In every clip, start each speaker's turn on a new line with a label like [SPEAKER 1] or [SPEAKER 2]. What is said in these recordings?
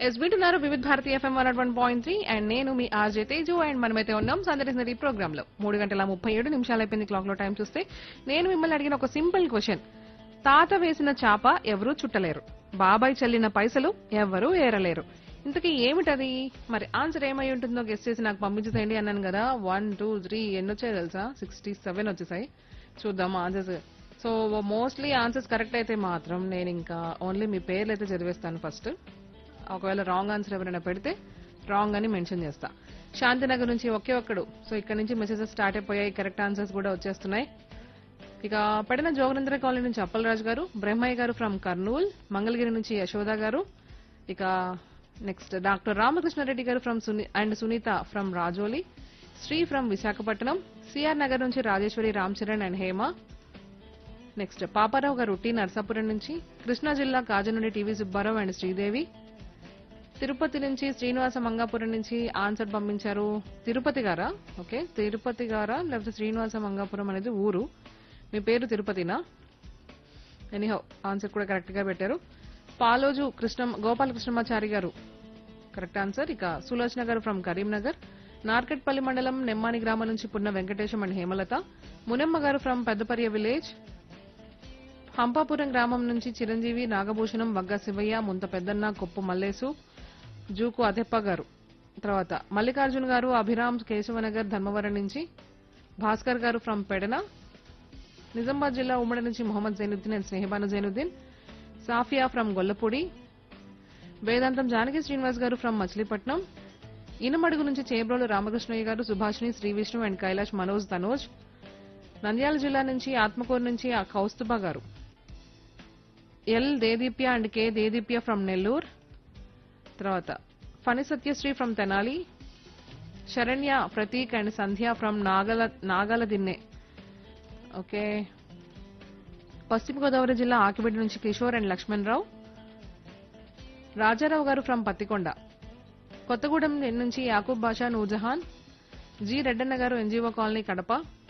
[SPEAKER 1] yes వింటున్నారు Vividh Bharati FM one one point three and నేను మీ ఆర్జే తేజు అండ్ మనమైతే ఉన్నాం సందర్శన ఈ ప్రోగ్రామ్ లో మూడు గంటల ముప్పై ఏడు నిమిషాలు అయిపోయింది క్లాక్ లో టైం చూస్తే నేను మిమ్మల్ని అడిగిన ఒక సింపుల్ క్వశ్చన్ తాత వేసిన చాప ఎవరూ చుట్టలేరు బాబాయ్ చల్లిన పైసలు ఎవరూ ఏరలేరు ఇంతకీ ఏమిటది మరి ఆన్సర్ ఏమై ఉంటుందో గెస్ట్ చేసి నాకు పంపించేసేయండి అన్నాను కదా వన్ టూ త్రీ ఎన్ని వచ్చాయి తెలుసా సిక్స్టీ సెవెన్ వచ్చేసాయి చూద్దాం answers so mostly answers correct అయితే మాత్రం నేను ఇంకా ఓన్లీ మీ పేర్లు అయితే చదివేస్తాను ఫస్ట్ ఒకవేళ రాంగ్ ఆన్సర్ ఎవరైనా పెడితే రాంగ్ అని మెన్షన్ చేస్తా శాంతినగర్ నుంచి ఒకే ఒక్కడు సో ఇక్కడ నుంచి మెసేజెస్ స్టార్ట్ అయిపోయాయి కరెక్ట్ ఆన్సర్స్ కూడా వచ్చేస్తున్నాయి ఇక పడిన జోగనేంద్ర కాలనీ నుంచి అప్పలరాజు గారు బ్రహ్మయ్య గారు ఫ్రమ్ కర్నూల్ మంగళగిరి నుంచి యశోద గారు ఇక next doctor Ramakrishnareddy garu from and Sunitha from Rajoli Sri from Visakhapatnam C R Nagar నుంచి Rajeswari Ram Charan and Hema next Paparao garu T Narsapuram నుంచి కృష్ణా జిల్లా కాజ నుండి టీవీ సుబ్బారావు అండ్ శ్రీదేవి తిరుపతి నుంచి శ్రీనివాస మంగాపురం నుంచి ఆన్సర్ పంపించారు తిరుపతి గారా ఓకే తిరుపతి గారా లేకపోతే శ్రీనివాస మంగాపురం అనేది ఊరు మీ పేరు తిరుపతినా ఎనీహౌ ఆన్సర్ కూడా కరెక్ట్ గా పెట్టారు పాలోజు కృష్ణ గోపాలకృష్ణమాచారి గారు కరెక్ట్ ఆన్సర్ ఇక సులోచన గారు ఫ్రమ్ కరీంనగర్ నార్కెట్పల్లి మండలం నెమ్మాని గ్రామం నుంచి Punna Venkatesham and Hemalatha Munamma garu from పెద్దపర్య village Hampapuram గ్రామం నుంచి చిరంజీవి నాగభూషణం వగ్గ శివయ్య ముంత పెద్దన్న కొప్పు మల్లేసు జూకు అదెప్ప గారు తర్వాత మల్లికార్జున్ గారు అభిరామ్ కేశవనగర్ ధర్మవరం నుంచి భాస్కర్ గారు ఫ్రమ్ పెడన నిజామాబాద్ జిల్లా ఉమ్మడి నుంచి మొహమ్మద్ జైనుద్దీన్ అండ్ స్నేహబాను జైనుద్దీన్ సాఫియా ఫ్రమ్ గొల్లపూడి వేదాంతం జానకి శ్రీనివాస్ గారు ఫ్రమ్ మచిలీపట్నం ఇనమడుగు నుంచి చేబ్రోలు రామకృష్ణయ్య గారు సుభాష్ని శ్రీ విష్ణు అండ్ కైలాష్ మనోజ్ తనోజ్ నంద్యాల జిల్లా నుంచి ఆత్మకూరు నుంచి ఆ Kaustubha garu L Deedipya and K Deedipya from Nellore తర్వాత Phani Satyasri from Tenali Saranya Prateek and Sandhya from Nagala Nagaladinne okay Paschima Godavari జిల్లా ఆకిబిడ్డ నుంచి కిషోర్ అండ్ లక్ష్మణ్ రావు రాజారావు గారు ఫ్రమ్ పత్తికొండ కొత్తగూడెం నుంచి యాకూబ్ బాషా నూజహాన్ జి రెడ్డన్న గారు ఎన్జీఓ కాలనీ కడప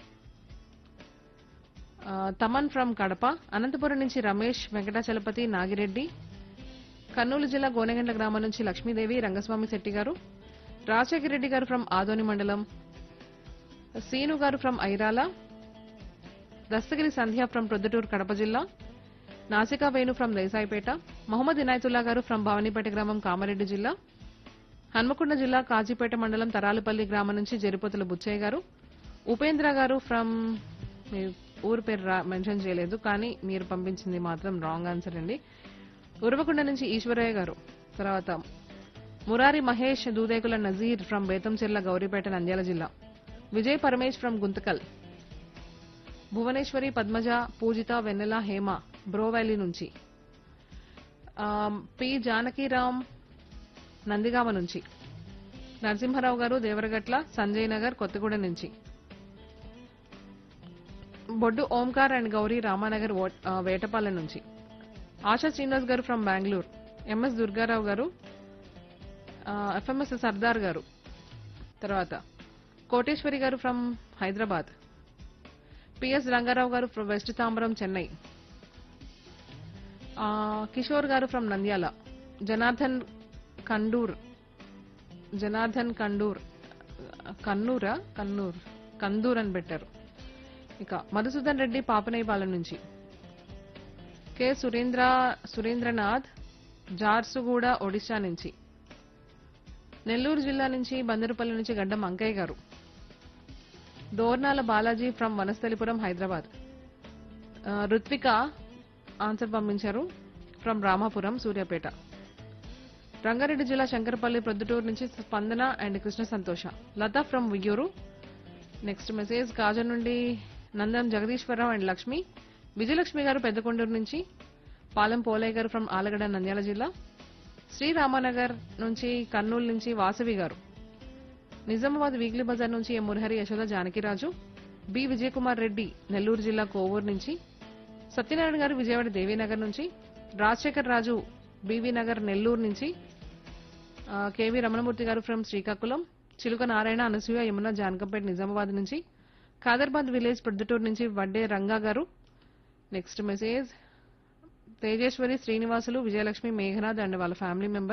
[SPEAKER 1] ఆ, తమన్ ఫ్రమ్ కడప అనంతపురం నుంచి రమేష్ వెంకటాచలపతి నాగిరెడ్డి కర్నూలు జిల్లా గోనెగండ్ల గ్రామం నుంచి లక్ష్మీదేవి రంగస్వామి శెట్టి గారు రాజశేఖర రెడ్డి గారు ఫ్రమ్ ఆదోని మండలం సీను గారు ఫ్రమ్ ఐరాల దస్తగిరి సంధ్య ఫ్రమ్ ప్రొద్దుటూరు కడప జిల్లా నాసికా వేణు ఫ్రమ్ దేశాయిపేట మహమ్మద్ ఇనాయతుల్లా గారు ఫ్రమ్ భవానీపేట గ్రామం కామారెడ్డి జిల్లా హన్మకొండ జిల్లా కాజీపేట మండలం తరాలపల్లి గ్రామం నుంచి జరిపోతుల బుచ్చయ్య గారు ఉపేంద్ర గారు ఫ్రమ్ మీ ఊరు పేరు రా- మెన్షన్ చేయలేదు కానీ మీరు పంపించింది మాత్రం రాంగ్ ఆన్సర్ అండి ఉరవకొండ నుంచి ఈశ్వరయ్య గారు తర్వాత మురారి మహేష్ దూదేకుల నజీర్ ఫ్రమ్ బేతంచెర్ల గౌరీపేట నంద్యాల జిల్లా విజయ్ పరమేష్ ఫ్రమ్ గుంతకల్ భువనేశ్వరి పద్మజ పూజిత వెన్నెల హేమ బ్రో వ్యాలీ నుంచి ఆ, పి జానకీరామ్ నందిగామ నుంచి నరసింహారావు గారు దేవరగట్ల సంజయ్ నగర్ కొత్తగూడెం నుంచి బొడ్డు ఓంకార్ అండ్ గౌరీ రామానగర్ ఓ- ఆ, వేటపాలెం నుంచి ఆశా శ్రీనివాస్ గారు ఫ్రమ్ బెంగళూరు ఎంఎస్ దుర్గారావు గారు ఎఫ్ఎంఎస్ సర్దార్ గారు తర్వాత కోటేశ్వరి గారు ఫ్రమ్ హైదరాబాద్ పిఎస్ రంగారావు గారు ఫ్రమ్ వెస్ట్ తాంబరం చెన్నై ఆ, కిషోర్ గారు ఫ్రమ్ నంద్యాల జనార్దన్ కండూర్ జనార్దన్ కండూర్ కన్నూరా కన్నూర్ కందూర్ అని పెట్టారు ఇక మధుసూదన్ రెడ్డి పాపనేపాలెం నుంచి కె సురేంద్ర సురేంద్రనాథ్ జార్సుగూడ ఒడిశా నుంచి నెల్లూరు జిల్లా నుంచి బందరుపల్లి నుంచి గడ్డం అంకయ్య గారు దోర్నాల బాలాజీ ఫ్రమ్ వనస్థలిపురం హైదరాబాద్ ఆ, రుత్విక ఆన్సర్ పంపించారు ఫ్రమ్ రామాపురం సూర్యాపేట రంగారెడ్డి జిల్లా శంకరపల్లి ప్రొద్దుటూరు నుంచి Spandana and Krishna Santosha Latha from Viyyuru next message కాజన్ నుండి నందం జగదీశ్వరరావు అండ్ లక్ష్మి విజయలక్ష్మి గారు పెద్దకొండూరు నుంచి పాలెం పోలయ్య గారు ఫ్రమ్ ఆలగడ నంద్యాల జిల్లా శ్రీరామనగర్ నుంచి కర్నూలు నుంచి వాసవి గారు నిజామాబాద్ వీక్లీ బజార్ నుంచి ఎం మురహరి యశోద జానకిరాజు బి విజయకుమార్ రెడ్డి నెల్లూరు జిల్లా కోవూరు నుంచి సత్యనారాయణ గారు విజయవాడ దేవీనగర్ నుంచి రాజశేఖర్ రాజు బీవీ నగర్ నెల్లూరు నుంచి ఆ, కేవీ రమణమూర్తి గారు ఫ్రమ్ శ్రీకాకుళం చిలుక నారాయణ అనసూయ యమున జానకంపేట నిజామాబాద్ నుంచి ఖాదర్బాద్ విలేజ్ ప్రొద్దుటూరు నుంచి వడ్డే రంగా గారు next message Tejeswari Srinivasulu Vijayalakshmi Meghanath and వాళ్ళ ఫ్యామిలీ మెంబర్